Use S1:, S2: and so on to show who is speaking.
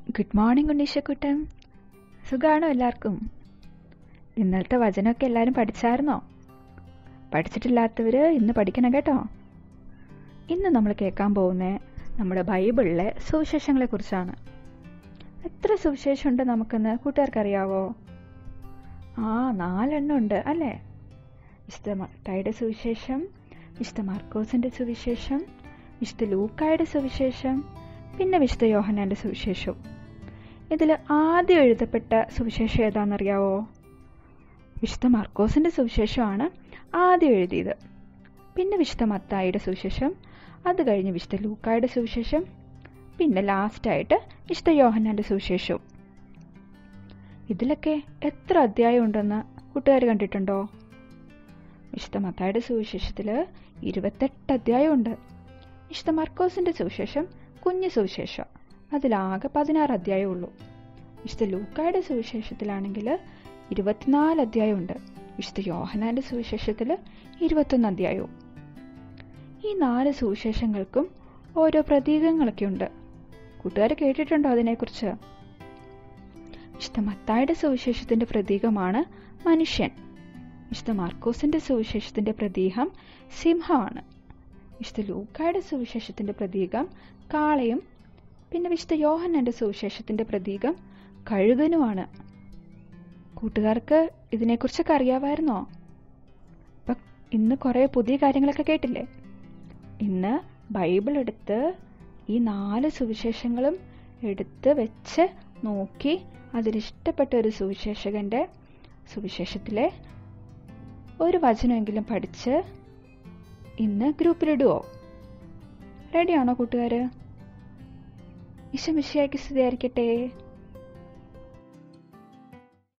S1: good morning ഉണ്ണീഷക്കുട്ടൻ സുഖാണോ എല്ലാവർക്കും ഇന്നലത്തെ വചനമൊക്കെ എല്ലാവരും പഠിച്ചായിരുന്നോ പഠിച്ചിട്ടില്ലാത്തവർ ഇന്ന് പഠിക്കണം കേട്ടോ ഇന്ന് നമ്മൾ കേൾക്കാൻ പോകുന്നത് നമ്മുടെ ബൈബിളിലെ സുവിശേഷങ്ങളെക്കുറിച്ചാണ് എത്ര സുവിശേഷമുണ്ട് നമുക്കെന്ന് കൂട്ടുകാർക്കറിയാവോ ആ നാലെണ്ണം ഉണ്ട് അല്ലേ വിശുദ്ധ മത്തായുടെ സുവിശേഷം വിശുദ്ധ മാർക്കോസിൻ്റെ സുവിശേഷം വിശുദ്ധ ലൂക്കായുടെ സുവിശേഷം പിന്നെ വിശുദ്ധ യോഹനാൻ്റെ സുവിശേഷവും ഇതിൽ ആദ്യം എഴുതപ്പെട്ട സുവിശേഷം ഏതാണെന്നറിയാവോ വിശുദ്ധ മാർക്കോസിൻ്റെ സുവിശേഷമാണ് ആദ്യം എഴുതിയത് പിന്നെ വിശുദ്ധ മത്തായിയുടെ സുവിശേഷം അത് കഴിഞ്ഞ് വിശുദ്ധ ലൂക്കായുടെ സുവിശേഷം പിന്നെ ലാസ്റ്റായിട്ട് വിശുദ്ധ യോഹന്നാൻ്റെ സുവിശേഷവും ഇതിലൊക്കെ എത്ര അധ്യായം ഉണ്ടെന്ന് കൂട്ടുകാർ കണ്ടിട്ടുണ്ടോ വിശുദ്ധ മത്തായുടെ സുവിശേഷത്തിൽ ഇരുപത്തെട്ട് അധ്യായമുണ്ട് വിശുദ്ധ മർക്കോസിൻ്റെ സുവിശേഷം കുഞ്ഞു സുവിശേഷം അതിലാകെ പതിനാറ് അധ്യായമുള്ളൂ വിശുദ്ധ ലൂക്കായുടെ സുവിശേഷത്തിലാണെങ്കിൽ ഇരുപത്തിനാല് അധ്യായമുണ്ട് വിശുദ്ധ യോഹനാന്റെ സുവിശേഷത്തിൽ ഇരുപത്തൊന്ന് അധ്യായവും ഈ നാല് സുവിശേഷങ്ങൾക്കും ഓരോ പ്രതീകങ്ങളൊക്കെ ഉണ്ട് കൂട്ടുകാർ കേട്ടിട്ടുണ്ടോ അതിനെക്കുറിച്ച് വിശുദ്ധ മത്തായുടെ സുവിശേഷത്തിന്റെ പ്രതീകമാണ് മനുഷ്യൻ വിശുദ്ധ മാർക്കോസിന്റെ സുവിശേഷത്തിന്റെ പ്രതീകം സിംഹമാണ് വിശുദ്ധ ലൂക്കായുടെ സുവിശേഷത്തിന്റെ പ്രതീകം കാളയും പിന്നെ വിശുദ്ധ യോഹന്നന്റെ സുവിശേഷത്തിന്റെ പ്രതീകം കഴുകനുമാണ് കൂട്ടുകാർക്ക് ഇതിനെക്കുറിച്ചൊക്കെ അറിയാമായിരുന്നോ ഇപ്പം ഇന്ന് കുറേ പുതിയ കാര്യങ്ങളൊക്കെ കേട്ടില്ലേ ഇന്ന് ബൈബിൾ എടുത്ത് ഈ നാല് സുവിശേഷങ്ങളും എടുത്ത് വെച്ച് നോക്കി അതിലിഷ്ടപ്പെട്ട ഒരു സുവിശേഷകന്റെ സുവിശേഷത്തിലെ ഒരു വചനമെങ്കിലും പഠിച്ച് ഇന്ന് ഗ്രൂപ്പിലിടുവോ റെഡിയാണോ കൂട്ടുകാർ ഈശോ മിശിയാക്കി സ്ഥിതിയായിരിക്കട്ടെ